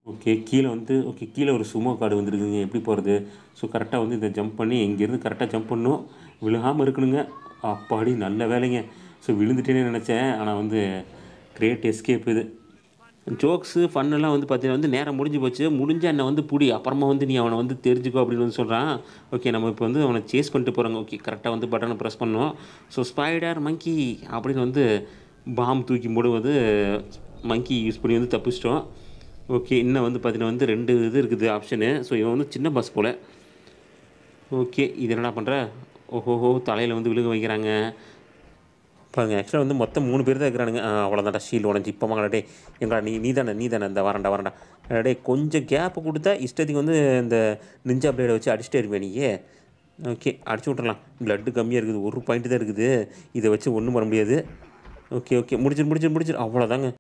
okay கீழே வந்து okay கீழே ஒரு சுமோ கார்டு வந்துருக்குங்க எப்படி போகிறது ஸோ கரெக்டாக வந்து இதை ஜம்ப் பண்ணி இங்கேருந்து கரெக்டாக ஜம்ப் பண்ணணும் விழுகாமல் இருக்கணுங்க அப்பாடி நல்ல வேலைங்க ஸோ விழுந்துட்டேனே நினச்சேன் ஆனால் வந்து கிரேட் எஸ்கேப் இது ஜோக்ஸு ஃபன்னெல்லாம் வந்து பார்த்தீங்கன்னா வந்து நேரம் முடிஞ்சு போச்சு முடிஞ்ச என்னை வந்து புடி அப்புறமா வந்து நீ அவனை வந்து தெரிஞ்சுக்கோ அப்படின்னு வந்து சொல்கிறான் ஓகே நம்ம இப்போ வந்து அவனை சேஸ் பண்ணிட்டு போகிறாங்க ஓகே கரெக்டாக வந்து பட்டனை ப்ரெஸ் பண்ணோம் ஸோ ஸ்பைடர் மங்கி அப்படின்னு வந்து பாம் தூக்கி போடுவது மங்கி யூஸ் பண்ணி வந்து தப்பிச்சிட்டோம் ஓகே இன்னும் வந்து பார்த்தீங்கன்னா வந்து ரெண்டு இது இருக்குது ஆப்ஷனு ஸோ இவன் வந்து சின்ன பஸ் போல் ஓகே இது என்னடா பண்ணுற ஓஹோஹோ தலையில் வந்து விழுக வைக்கிறாங்க பாருங்க ஆக்சுவலாக வந்து மொத்தம் மூணு பேர் தான் இருக்கிறானுங்க அவ்வளோதான்டா ஷீல் உடஞ்சி இப்போ வாங்கடா டே எங்கடா நீ நீ தானே நீ தானே இந்த வரண்டா வரண்டா டே கொஞ்சம் கேப்பு கொடுத்தா இஷ்டத்துக்கு வந்து இந்த நிஞ்சா பிளேடை வச்சு அடிச்சுட்டே இருப்பேன் நீயே ஓகே அடிச்சு விட்றலாம் பிளட்டு கம்மியாக இருக்குது ஒரு பாயிண்ட் தான் இருக்குது இதை வச்சு ஒன்றும் பண்ண முடியாது ஓகே ஓகே முடிச்சிரு முடிச்சிரு முடிச்சிரு அவ்வளோதாங்க